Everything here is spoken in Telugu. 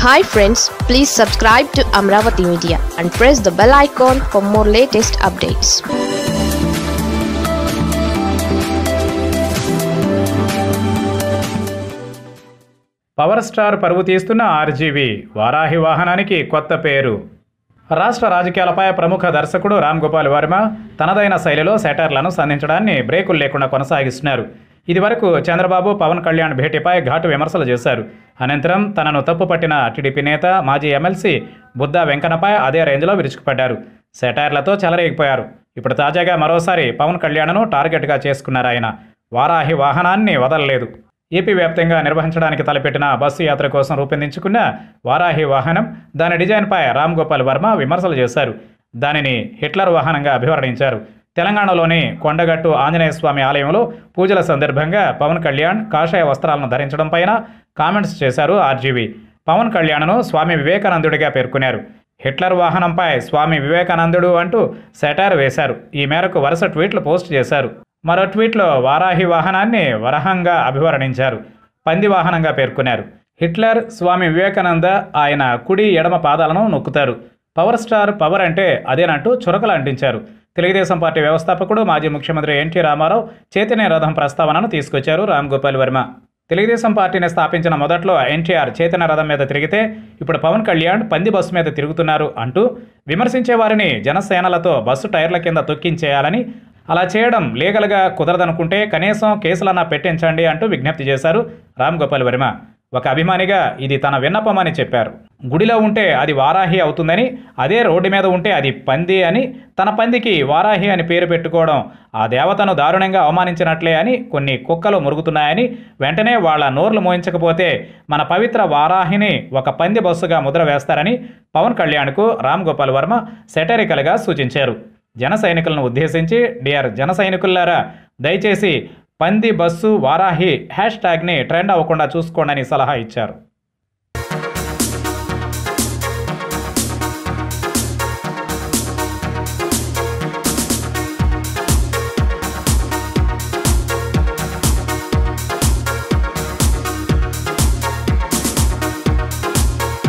hi friends please subscribe to Amaravati media and press the bell icon for more latest updates power star పరువు తీస్తున్న ఆర్జీవి వారాహి వాహనానికి కొత్త పేరు రాష్ట్ర రాజకీయాలపై ప్రముఖ దర్శకుడు రామ్ గోపాల్ వర్మ తనదైన శైలిలో సెటర్లను సంధించడాన్ని బ్రేకులు లేకుండా కొనసాగిస్తున్నారు ఇదివరకు చంద్రబాబు పవన్ కళ్యాణ్ భేటీపై ఘాటు విమర్శలు చేశారు అనంతరం తనను తప్పుపట్టిన టీడీపీ నేత మాజీ ఎమ్మెల్సీ బుద్ధా వెంకన్నపై అదే రేంజ్లో విరుచుకుపడ్డారు సెటైర్లతో చెలరేగిపోయారు ఇప్పుడు తాజాగా మరోసారి పవన్ కళ్యాణ్ను టార్గెట్గా చేసుకున్నారు ఆయన వారాహి వాహనాన్ని వదలలేదు ఏపీ వ్యాప్తంగా నిర్వహించడానికి తలపెట్టిన బస్సు యాత్ర కోసం రూపొందించుకున్న వారాహి వాహనం దాని డిజైన్పై రామ్ గోపాల్ వర్మ విమర్శలు చేశారు దానిని హిట్లర్ వాహనంగా అభివర్ణించారు తెలంగాణలోని కొండగట్టు ఆంజనేయ స్వామి ఆలయంలో పూజల సందర్భంగా పవన్ కళ్యాణ్ కాషాయ వస్త్రాలను ధరించడం పైన కామెంట్స్ చేశారు ఆర్జీవి పవన్ కళ్యాణ్ను స్వామి వివేకానందుడిగా పేర్కొన్నారు హిట్లర్ వాహనంపై స్వామి వివేకానందుడు అంటూ సెటార్ వేశారు ఈ మేరకు వరుస ట్వీట్లు పోస్ట్ చేశారు మరో ట్వీట్లో వారాహి వాహనాన్ని వరహంగా అభివర్ణించారు పంది వాహనంగా పేర్కొన్నారు హిట్లర్ స్వామి వివేకానంద ఆయన కుడి ఎడమ పాదాలను నొక్కుతారు పవర్ స్టార్ పవర్ అంటే అదేనంటూ చురకలు అంటించారు తెలుగుదేశం పార్టీ వ్యవస్థాపకుడు మాజీ ముఖ్యమంత్రి ఎన్టీ రామారావు చైతన్య రథం ప్రస్తావనను తీసుకొచ్చారు రామ్ గోపాల్ వర్మ తెలుగుదేశం పార్టీని స్థాపించిన మొదట్లో ఎన్టీఆర్ చైతన్య రథం మీద తిరిగితే ఇప్పుడు పవన్ కళ్యాణ్ పంది బస్సు మీద తిరుగుతున్నారు అంటూ విమర్శించే వారిని జనసేనలతో బస్సు టైర్ల కింద తొక్కించేయాలని అలా చేయడం లీగల్గా కుదరదనుకుంటే కనీసం కేసులన్నా పెట్టించండి అంటూ విజ్ఞప్తి చేశారు రామ్ గోపాల్ వర్మ ఒక అభిమానిగా ఇది తన విన్నపం అని చెప్పారు గుడిలో ఉంటే అది వారాహి అవుతుందని అదే రోడ్డు మీద ఉంటే అది పంది అని తన పందికి వారాహి అని పేరు పెట్టుకోవడం ఆ దేవతను దారుణంగా అవమానించినట్లే అని కొన్ని కుక్కలు మురుగుతున్నాయని వెంటనే వాళ్ళ నోర్లు మోయించకపోతే మన పవిత్ర వారాహిని ఒక పంది బస్సుగా ముద్ర వేస్తారని పవన్ కళ్యాణ్కు రామ్ గోపాల్ వర్మ సెటరికల్గా సూచించారు జన సైనికులను ఉద్దేశించి డియర్ జన సైనికులారా దయచేసి పంది బస్సు వారాహి హ్యాష్ ట్యాగ్ని ట్రెండ్ అవ్వకుండా చూసుకోండి సలహా ఇచ్చారు